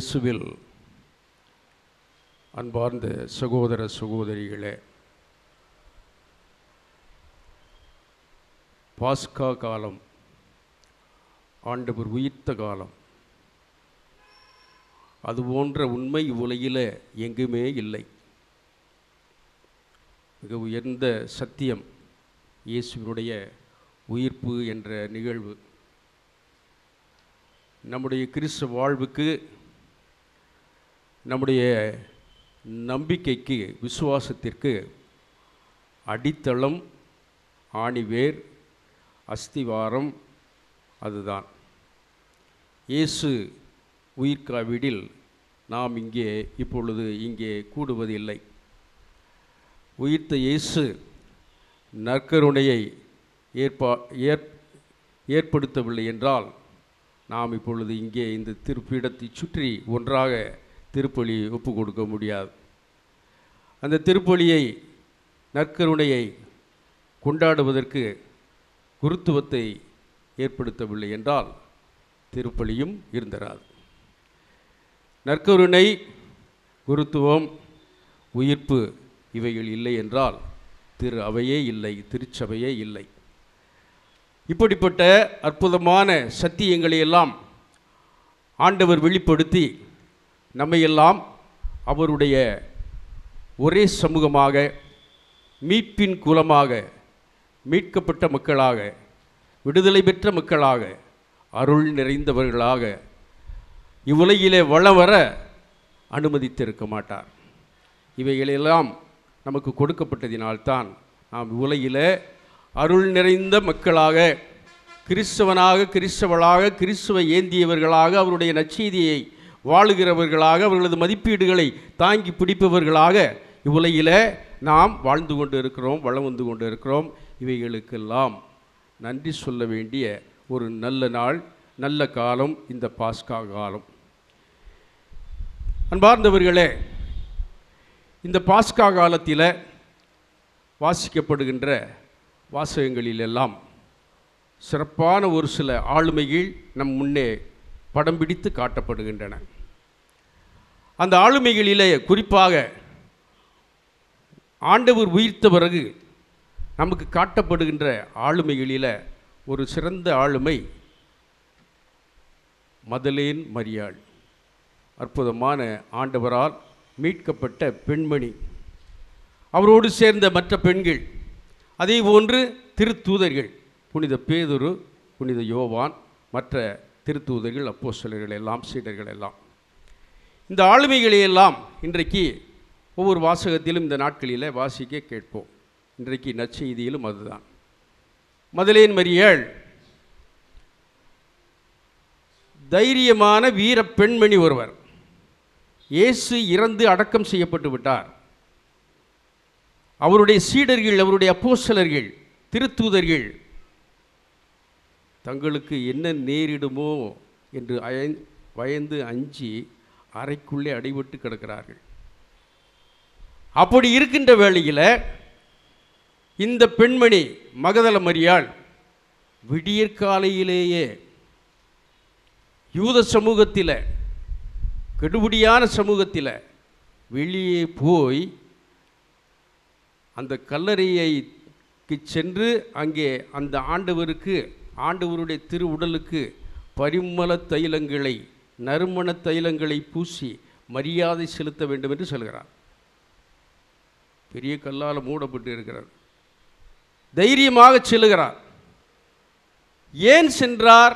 இயேசுவில் அன்பார்ந்த சகோதர சகோதரிகளே பாஸ்கா காலம் ஆண்டவர் உயிர்த்த காலம் அது போன்ற உண்மை இவ்வுலகில் எங்குமே இல்லை மிக உயர்ந்த சத்தியம் இயேசுவினுடைய உயிர்ப்பு என்ற நிகழ்வு நம்முடைய கிறிஸ்தவ வாழ்வுக்கு நம்முடைய நம்பிக்கைக்கு விசுவாசத்திற்கு அடித்தளம் ஆணிவேர் அஸ்திவாரம் அதுதான் இயேசு உயிர்காவிடில் நாம் இங்கே இப்பொழுது இங்கே கூடுவதில்லை உயிர்த்த இயேசு நற்கருணையை ஏற்பா ஏற் ஏற்படுத்தவில்லை என்றால் நாம் இப்பொழுது இங்கே இந்த திருப்பீடத்தை சுற்றி ஒன்றாக திருப்பலி ஒப்பு கொடுக்க முடியாது அந்த திருப்பலியை நற்கருணையை கொண்டாடுவதற்கு குருத்துவத்தை ஏற்படுத்தவில்லை என்றால் திருப்பலியும் இருந்தராது நற்கருணை குருத்துவம் உயிர்ப்பு இவைகள் இல்லை என்றால் திரு அவையே இல்லை திருச்சபையே இல்லை இப்படிப்பட்ட அற்புதமான சத்தியங்களை எல்லாம் ஆண்டவர் வெளிப்படுத்தி நம்மையெல்லாம் அவருடைய ஒரே சமூகமாக மீட்பின் குலமாக மீட்கப்பட்ட மக்களாக விடுதலை பெற்ற மக்களாக அருள் நிறைந்தவர்களாக இவ்வுலகிலே வளம் வர அனுமதித்திருக்க மாட்டார் இவைகளெல்லாம் நமக்கு கொடுக்கப்பட்டதினால்தான் நாம் உலகிலே அருள் நிறைந்த மக்களாக கிறிஸ்தவனாக கிறிஸ்தவளாக கிறிஸ்துவ ஏந்தியவர்களாக அவருடைய நற்செய்தியை வாழுகிறவர்களாக அவர்களது மதிப்பீடுகளை தாங்கி பிடிப்பவர்களாக இவ்வுலகில் நாம் வாழ்ந்து கொண்டு இருக்கிறோம் வளம் வந்து கொண்டு இருக்கிறோம் இவைகளுக்கெல்லாம் நன்றி சொல்ல வேண்டிய ஒரு நல்ல நாள் நல்ல காலம் இந்த பாஸ்கா காலம் அன்பார்ந்தவர்களே இந்த பாஸ்கா காலத்தில் வாசிக்கப்படுகின்ற வாசகங்களிலெல்லாம் சிறப்பான ஒரு சில ஆளுமைகள் நம் முன்னே படம் பிடித்து காட்டப்படுகின்றன அந்த ஆளுமைகளிலே குறிப்பாக ஆண்டவர் உயிர்த்த பிறகு நமக்கு காட்டப்படுகின்ற ஆளுமைகளில் ஒரு சிறந்த ஆளுமை மதலேன் மரியாள் அற்புதமான ஆண்டவரால் மீட்கப்பட்ட பெண்மணி அவரோடு சேர்ந்த மற்ற பெண்கள் அதே போன்று திருத்தூதர்கள் புனித பேதுரு புனித யோவான் மற்ற திருத்தூதர்கள் அப்போஸ்தலர்கள் எல்லாம் சீடர்கள் எல்லாம் இந்த ஆளுமைகளை எல்லாம் இன்றைக்கு ஒவ்வொரு வாசகத்திலும் இந்த நாட்களில் வாசிக்க கேட்போம் இன்றைக்கு நற்செய்தியிலும் அதுதான் மதலேன் மரியாள் தைரியமான வீர பெண்மணி ஒருவர் இயேசு இறந்து அடக்கம் செய்யப்பட்டு விட்டார் அவருடைய சீடர்கள் அவருடைய அப்போஸ்தலர்கள் திருத்தூதர்கள் தங்களுக்கு என்ன நேரிடுமோ என்று அய- பயந்து அஞ்சி அறைக்குள்ளே அடைபட்டு கிடக்கிறார்கள் அப்படி இருக்கின்ற வேளையில் இந்த பெண்மணி மகதல மரியாள் விடியற்காலையிலேயே யூத சமூகத்தில் கெடுபடியான சமூகத்தில் வெளியே போய் அந்த கல்லறையைக்கு சென்று அங்கே அந்த ஆண்டவருக்கு ஆண்டவருடைய திரு உடலுக்கு பரிமள தைலங்களை நறுமண தைலங்களை பூசி மரியாதை செலுத்த வேண்டும் என்று சொல்கிறார் பெரிய கல்லால் மூடப்பட்டு இருக்கிறார் தைரியமாக செல்லுகிறார் ஏன் சென்றார்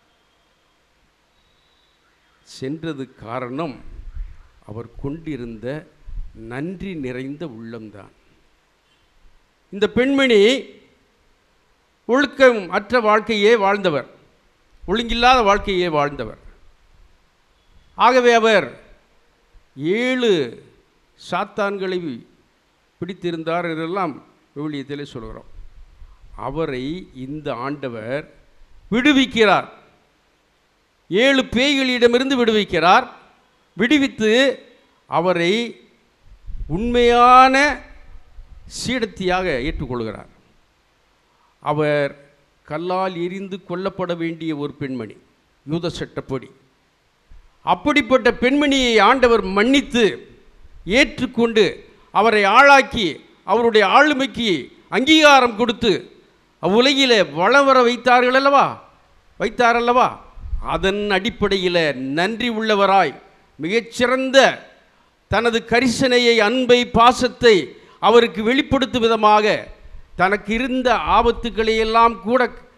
சென்றது காரணம் அவர் கொண்டிருந்த நன்றி நிறைந்த உள்ளம்தான் இந்த பெண்மணி ஒழுக்கம் அற்ற வாழ்க்கையே வாழ்ந்தவர் ஒழுங்கில்லாத வாழ்க்கையே வாழ்ந்தவர் ஆகவே அவர் ஏழு சாத்தான்களை பிடித்திருந்தார் என்றெல்லாம் விவிலியத்திலே சொல்கிறோம் அவரை இந்த ஆண்டவர் விடுவிக்கிறார் ஏழு பேய்களிடமிருந்து விடுவிக்கிறார் விடுவித்து அவரை உண்மையான சீடத்தியாக ஏற்றுக்கொள்கிறார் அவர் கல்லால் எரிந்து கொல்லப்பட வேண்டிய ஒரு பெண்மணி யூத சட்டப்படி அப்படிப்பட்ட பெண்மணியை ஆண்டவர் மன்னித்து ஏற்றுக்கொண்டு அவரை ஆளாக்கி அவருடைய ஆளுமைக்கு அங்கீகாரம் கொடுத்து அவ்வுலகிலே வளம் வர வைத்தார்கள் அல்லவா வைத்தார் அல்லவா அதன் அடிப்படையில் நன்றி உள்ளவராய் மிகச்சிறந்த தனது கரிசனையை அன்பை பாசத்தை அவருக்கு வெளிப்படுத்தும் விதமாக தனக்கு இருந்த ஆபத்துக்களை எல்லாம் கூட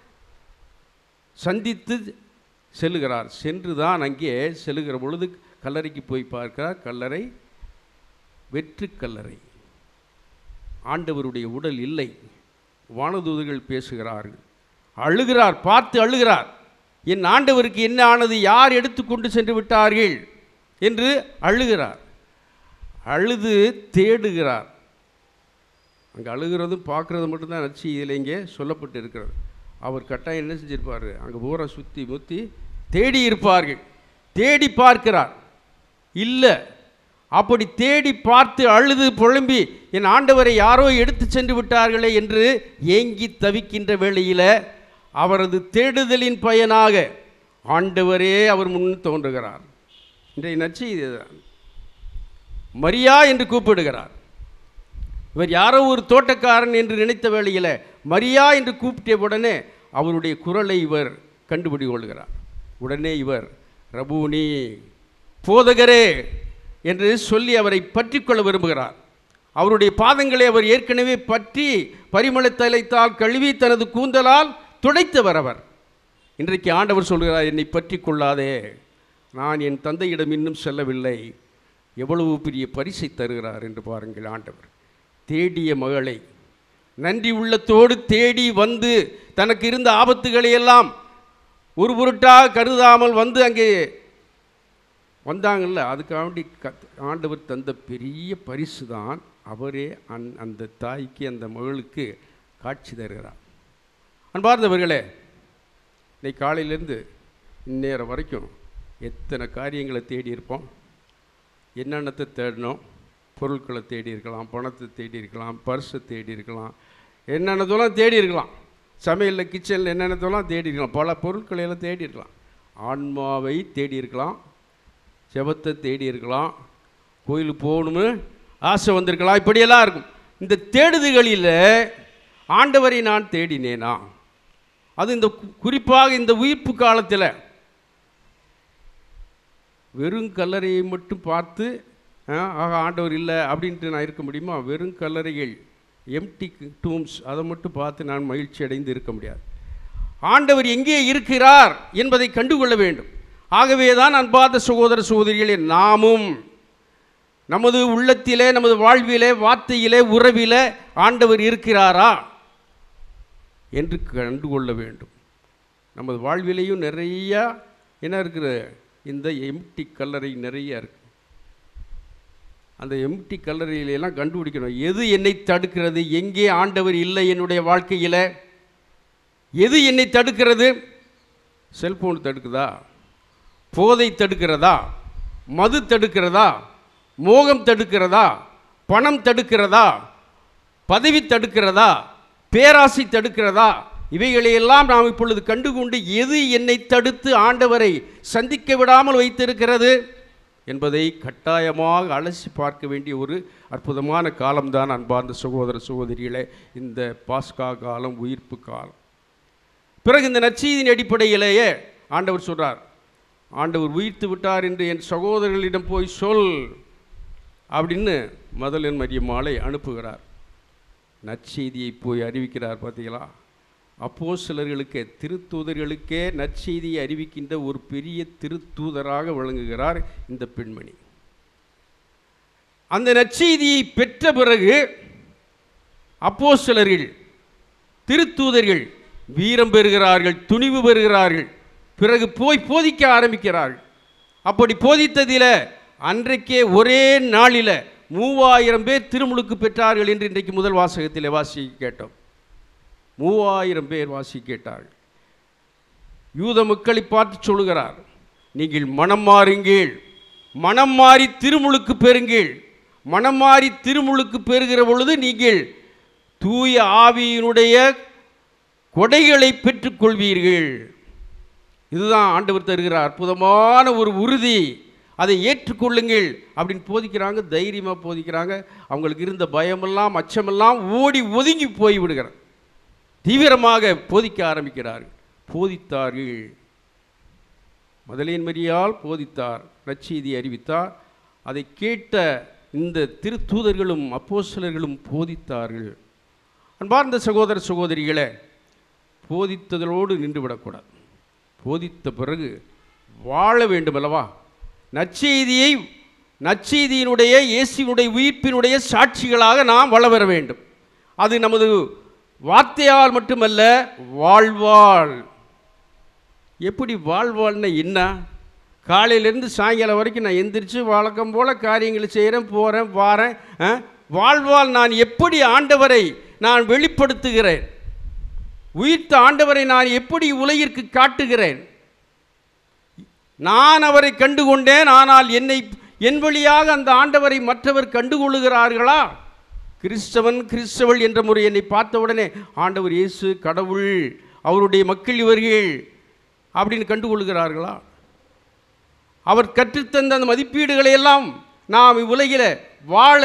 சந்தித்து செல்லுகிறார் சென்று தான் அங்கே செல்லுகிற பொழுது கல்லறைக்கு போய் பார்க்கிறார் கல்லறை வெற்று கல்லறை ஆண்டவருடைய உடல் இல்லை வானதூதர்கள் பேசுகிறார்கள் அழுகிறார் பார்த்து அழுகிறார் என் ஆண்டவருக்கு என்ன ஆனது யார் எடுத்துக்கொண்டு சென்று விட்டார்கள் என்று அழுகிறார் அழுது தேடுகிறார் அங்கே அழுகிறதும் பார்க்குறது மட்டும்தான் நச்சு இதில் இங்கே சொல்லப்பட்டு இருக்கிறது அவர் கட்டாயம் என்ன செஞ்சிருப்பார் அங்கே பூரா சுற்றி முத்தி தேடி இருப்பார்கள் தேடி பார்க்கிறார் இல்லை அப்படி தேடி பார்த்து அழுது புலம்பி என் ஆண்டவரை யாரோ எடுத்து சென்று விட்டார்களே என்று ஏங்கி தவிக்கின்ற வேளையில் அவரது தேடுதலின் பயனாக ஆண்டவரே அவர் முன் தோன்றுகிறார் இன்றைய நச்சு இதுதான் மரியா என்று கூப்பிடுகிறார் இவர் யாரோ ஒரு தோட்டக்காரன் என்று நினைத்த வேளையில் மரியா என்று கூப்பிட்ட உடனே அவருடைய குரலை இவர் கண்டுபிடி கொள்கிறார் உடனே இவர் ரபூனி போதகரே என்று சொல்லி அவரை பற்றி கொள்ள விரும்புகிறார் அவருடைய பாதங்களை அவர் ஏற்கனவே பற்றி பரிமள தைலத்தால் கழுவி தனது கூந்தலால் துடைத்தவர் அவர் இன்றைக்கு ஆண்டவர் சொல்கிறார் என்னை பற்றி கொள்ளாதே நான் என் தந்தையிடம் இன்னும் செல்லவில்லை எவ்வளவு பெரிய பரிசை தருகிறார் என்று பாருங்கள் ஆண்டவர் தேடிய மகளை நன்றி உள்ளத்தோடு தேடி வந்து தனக்கு இருந்த ஆபத்துகளை எல்லாம் ஒரு பொருட்டாக கருதாமல் வந்து அங்கே வந்தாங்கல்ல அதுக்காண்டி கத் ஆண்டவர் தந்த பெரிய பரிசு தான் அவரே அந் அந்த தாய்க்கு அந்த மகளுக்கு காட்சி தருகிறார் அன்பார்ந்தவர்களே இன்னைக்கு காலையிலேருந்து இந்நேரம் வரைக்கும் எத்தனை காரியங்களை தேடி இருப்போம் என்னென்னத்தை தேடினோம் பொருட்களை தேடி இருக்கலாம் பணத்தை தேடி இருக்கலாம் பர்ஸை தேடி இருக்கலாம் என்னென்னதெல்லாம் தேடி இருக்கலாம் சமையலில் கிச்சனில் என்னென்னதெல்லாம் தேடி இருக்கலாம் பல பொருட்களை எல்லாம் தேடி இருக்கலாம் ஆன்மாவை தேடி இருக்கலாம் ஜெபத்தை தேடி இருக்கலாம் கோயிலுக்கு போகணும்னு ஆசை வந்திருக்கலாம் இப்படியெல்லாம் இருக்கும் இந்த தேடுதல்களில் ஆண்டவரை நான் தேடினேனா அது இந்த கு- குறிப்பாக இந்த உயிர்ப்பு காலத்தில் வெறும் கல்லறையை மட்டும் பார்த்து ஆ, ஆகா ஆண்டவர் இல்லை அப்படின்ட்டு நான் இருக்க முடியுமா வெறும் கல்லறைகள் எம்டி டூம்ஸ் அதை மட்டும் பார்த்து நான் மகிழ்ச்சி அடைந்து இருக்க முடியாது ஆண்டவர் எங்கே இருக்கிறார் என்பதை கண்டுகொள்ள வேண்டும் ஆகவே தான் அன்பார்ந்த சகோதர சகோதரிகளே நாமும் நமது உள்ளத்திலே நமது வாழ்விலே வார்த்தையிலே உறவிலே ஆண்டவர் இருக்கிறாரா என்று கண்டுகொள்ள வேண்டும் நமது வாழ்விலேயும் நிறையா என்ன இருக்குது இந்த எம்டி கல்லறை நிறைய இருக்கு அந்த எம்டி கல்லறையிலெல்லாம் கண்டுபிடிக்கணும் எது என்னை தடுக்கிறது எங்கே ஆண்டவர் இல்லை என்னுடைய வாழ்க்கையில் எது என்னை தடுக்கிறது செல்போன் தடுக்குதா போதை தடுக்கிறதா மது தடுக்கிறதா மோகம் தடுக்கிறதா பணம் தடுக்கிறதா பதவி தடுக்கிறதா பேராசை தடுக்கிறதா இவைகளையெல்லாம் நாம் இப்பொழுது கண்டுகொண்டு எது என்னை தடுத்து ஆண்டவரை சந்திக்க விடாமல் வைத்திருக்கிறது என்பதை கட்டாயமாக அலசி பார்க்க வேண்டிய ஒரு அற்புதமான காலம்தான் அன்பார்ந்த சகோதர சகோதரிகளே இந்த பாஸ்கா காலம் உயிர்ப்பு காலம் பிறகு இந்த நற்செய்தியின் அடிப்படையிலேயே ஆண்டவர் சொல்றார் ஆண்டவர் உயிர்த்து விட்டார் என்று என் சகோதரர்களிடம் போய் சொல் அப்படின்னு முதலின் மரியம்மாளை அனுப்புகிறார் நற்செய்தியை போய் அறிவிக்கிறார் பார்த்தீங்களா அப்போ சிலர்களுக்கே திருத்தூதர்களுக்கே நற்செய்தியை அறிவிக்கின்ற ஒரு பெரிய திருத்தூதராக விளங்குகிறார் இந்த பெண்மணி அந்த நற்செய்தியை பெற்ற பிறகு அப்போஸ்தலர்கள் திருத்தூதர்கள் வீரம் பெறுகிறார்கள் துணிவு பெறுகிறார்கள் பிறகு போய் போதிக்க ஆரம்பிக்கிறார்கள் அப்படி போதித்ததில் அன்றைக்கே ஒரே நாளில் மூவாயிரம் பேர் திருமுழுக்கு பெற்றார்கள் என்று இன்றைக்கு முதல் வாசகத்தில் வாசி கேட்டோம் மூவாயிரம் பேர் வாசி கேட்டார்கள் யூத மக்களை பார்த்து சொல்லுகிறார் நீங்கள் மனம் மாறுங்கள் மனம் மாறி திருமுழுக்கு பெறுங்கள் மனம் மாறி திருமுழுக்கு பெறுகிற பொழுது நீங்கள் தூய ஆவியினுடைய கொடைகளை பெற்றுக்கொள்வீர்கள் இதுதான் ஆண்டவர் தருகிற அற்புதமான ஒரு உறுதி அதை ஏற்றுக்கொள்ளுங்கள் அப்படின்னு போதிக்கிறாங்க தைரியமாக போதிக்கிறாங்க அவங்களுக்கு இருந்த பயமெல்லாம் அச்சமெல்லாம் ஓடி ஒதுங்கி போய் விடுகிறார் தீவிரமாக போதிக்க ஆரம்பிக்கிறார்கள் போதித்தார்கள் மதலேன் மரியால் போதித்தார் நற்செய்தி அறிவித்தார் அதை கேட்ட இந்த திருத்தூதர்களும் அப்போஸ்தலர்களும் போதித்தார்கள் அன்பார்ந்த சகோதர சகோதரிகளே போதித்ததோடு நின்றுவிடக்கூடாது போதித்த பிறகு வாழ வேண்டும் அல்லவா நற்செய்தியை நற்செய்தியினுடைய இயேசுவினுடைய உயிர்ப்பினுடைய சாட்சிகளாக நாம் வள வர வேண்டும் அது நமது வார்த்தையால் மட்டுமல்ல வாழ்வாள் எப்படி வாழ்வாள்னா என்ன காலையிலேருந்து சாயங்காலம் வரைக்கும் நான் எந்திரிச்சு வழக்கம் போல் காரியங்களை செய்கிறேன் போகிறேன் வாரேன் ஆ? வாழ்வாள் நான் எப்படி ஆண்டவரை நான் வெளிப்படுத்துகிறேன் உயிர்த்த ஆண்டவரை நான் எப்படி உலகிற்கு காட்டுகிறேன் நான் அவரை கண்டுகொண்டேன் ஆனால் என்னை என் வழியாக அந்த ஆண்டவரை மற்றவர் கண்டுகொள்ளுகிறார்களா கிறிஸ்தவன் கிறிஸ்தவள் என்ற முறை என்னை பார்த்த உடனே ஆண்டவர் இயேசு கடவுள் அவருடைய மக்கள் இவர்கள் அப்படின்னு கண்டுகொள்கிறார்களா அவர் கற்றுத்தந்த அந்த மதிப்பீடுகளை எல்லாம் நாம் இவ்வுலகில் வாழ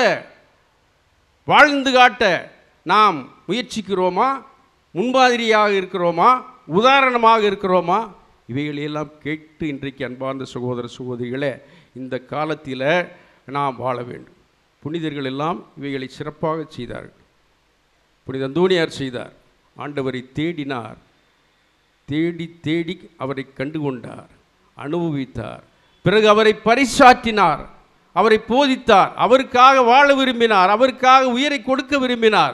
வாழ்ந்து காட்ட நாம் முயற்சிக்கிறோமா முன்மாதிரியாக இருக்கிறோமா உதாரணமாக இருக்கிறோமா இவைகளையெல்லாம் கேட்டு இன்றைக்கு அன்பார்ந்த சகோதர சகோதரிகளே இந்த காலத்தில் நாம் வாழ வேண்டும் புனிதர்கள் எல்லாம் இவைகளை சிறப்பாக செய்தார்கள் புனித அந்தோணியார் செய்தார் ஆண்டவரை தேடினார் தேடி தேடி அவரை கண்டுகொண்டார் அனுபவித்தார் பிறகு அவரை பரிசாற்றினார் அவரை போதித்தார் அவருக்காக வாழ விரும்பினார் அவருக்காக உயிரை கொடுக்க விரும்பினார்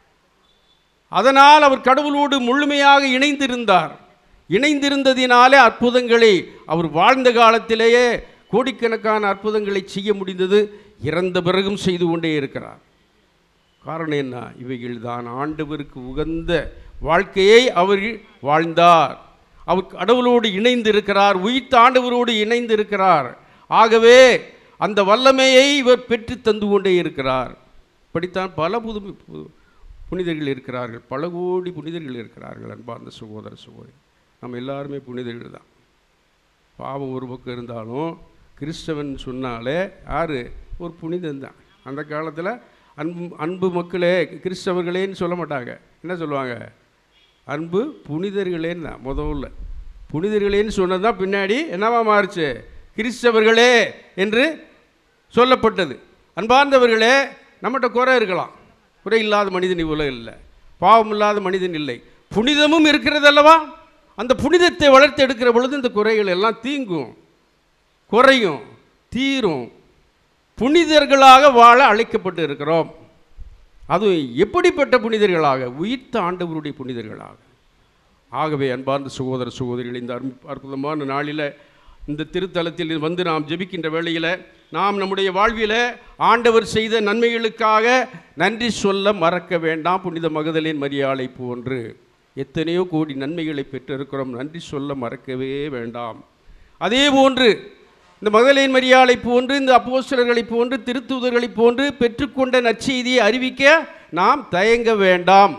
அதனால் அவர் கடவுளோடு முழுமையாக இணைந்திருந்தார் இணைந்திருந்ததினாலே அற்புதங்களை அவர் வாழ்ந்த காலத்திலேயே கோடிக்கணக்கான அற்புதங்களை செய்ய முடிந்தது இறந்த பிறகும் செய்து கொண்டே இருக்கிறார் காரணம் என்ன இவைகள் தான் ஆண்டவருக்கு உகந்த வாழ்க்கையை அவர் வாழ்ந்தார் அவர் கடவுளோடு இணைந்திருக்கிறார் உயிர்த்த ஆண்டவரோடு இணைந்திருக்கிறார் ஆகவே அந்த வல்லமையை இவர் பெற்று தந்து கொண்டே இருக்கிறார் இப்படித்தான் பல புது பு- புனிதர்கள் இருக்கிறார்கள் பல கோடி புனிதர்கள் இருக்கிறார்கள் அன்பார்ந்த சகோதர சகோதரி நம்ம எல்லாருமே புனிதர்கள் தான் பாவம் ஒரு பக்கம் இருந்தாலும் கிறிஸ்தவன் சொன்னாலே யார் ஒரு புனிதன் தான் அந்த காலத்தில் அன்பு அன்பு மக்களே கிறிஸ்தவர்களேன்னு சொல்ல மாட்டாங்க என்ன சொல்லுவாங்க அன்பு புனிதர்களேன்னு தான் முதல்ல புனிதர்களேன்னு சொன்னது தான் பின்னாடி என்னவா மாறுச்சு கிறிஸ்தவர்களே என்று சொல்லப்பட்டது அன்பார்ந்தவர்களே நம்மகிட்ட குறை இருக்கலாம் குறை இல்லாத மனிதன் இவ்வுலகில் இல்லை பாவம் இல்லாத மனிதன் இல்லை புனிதமும் இருக்கிறது அல்லவா அந்த புனிதத்தை வளர்த்து எடுக்கிற பொழுது இந்த குறைகள் எல்லாம் தீங்கும் குறையும் தீரும் புனிதர்களாக வாழ அழைக்கப்பட்டு இருக்கிறோம் அதுவும் எப்படிப்பட்ட புனிதர்களாக உயிர்த்த ஆண்டவருடைய புனிதர்களாக ஆகவே அன்பார்ந்த சகோதர சகோதரிகள் இந்த அற்பு- அற்புதமான நாளில் இந்த திருத்தலத்தில் வந்து நாம் ஜெபிக்கின்ற வேளையில் நாம் நம்முடைய வாழ்வில ஆண்டவர் செய்த நன்மைகளுக்காக நன்றி சொல்ல மறக்க வேண்டாம் புனித மகதலேன் மரியாளை போன்று எத்தனையோ கோடி நன்மைகளை பெற்றிருக்கிறோம் நன்றி சொல்ல மறக்கவே வேண்டாம் அதே போன்று இந்த மகதலேன் மரியாளை போன்று இந்த அப்போஸ்தலர்களைப் போன்று திருத்தூதர்களைப் போன்று பெற்றுக்கொண்ட நற்செய்தியை அறிவிக்க நாம் தயங்க வேண்டாம்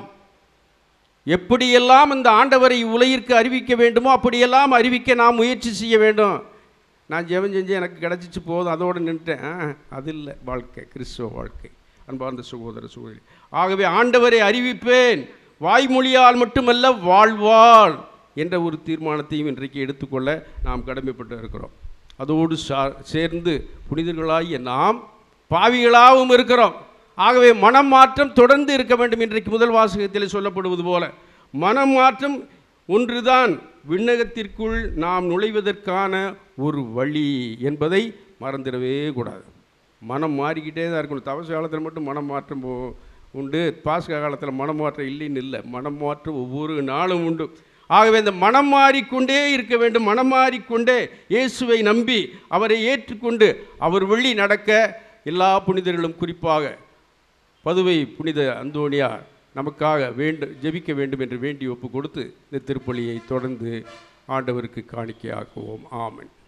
எப்படியெல்லாம் இந்த ஆண்டவரை உலகிற்கு அறிவிக்க வேண்டுமோ அப்படியெல்லாம் அறிவிக்க நாம் முயற்சி செய்ய வேண்டும் நான் ஜெபம் செஞ்சு எனக்கு கிடச்சிச்சு போதும் அதோடு நின்றுட்டேன் ஆ, அது இல்லை வாழ்க்கை கிறிஸ்துவ வாழ்க்கை அன்பார்ந்த சகோதர சகோதரி ஆகவே ஆண்டவரை அறிவிப்பேன் வாய்மொழியால் மட்டுமல்ல வாழ்வாள் என்ற ஒரு தீர்மானத்தையும் இன்றைக்கு எடுத்துக்கொள்ள நாம் கடமைப்பட்டு இருக்கிறோம் அதோடு சா- சேர்ந்து புனிதர்களாகிய நாம் பாவிகளாகவும் இருக்கிறோம் ஆகவே மனம் மாற்றம் தொடர்ந்து இருக்க வேண்டும் இன்றைக்கு முதல் வாசகத்தில் சொல்லப்படுவது போல மனம் மாற்றம் ஒன்றுதான் விண்ணகத்திற்குள் நாம் நுழைவதற்கான ஒரு வழி என்பதை மறந்துடவே கூடாது மனம் மாறிக்கிட்டே தான் இருக்கணும் தவச காலத்தில் மட்டும் மனம் மாற்றம் போ- உண்டு பாஸ்கா காலத்தில் மனம் மாற்றம் இல்லைன்னு இல்லை மனம் மாற்றம் ஒவ்வொரு நாளும் உண்டு ஆகவே இந்த மனம் மாறிக்கொண்டே இருக்க வேண்டும் மனம் மாறிக்கொண்டே இயேசுவை நம்பி அவரை ஏற்றுக்கொண்டு அவர் வழி நடக்க எல்லா புனிதர்களும் குறிப்பாக பதுவை புனித அந்தோணியார் நமக்காக வேண்டு ஜெபிக்க வேண்டும் என்று வேண்டி ஒப்பு கொடுத்து இந்த திருப்பலியை தொடர்ந்து ஆண்டவருக்கு காணிக்கையாக்குவோம் ஆமென்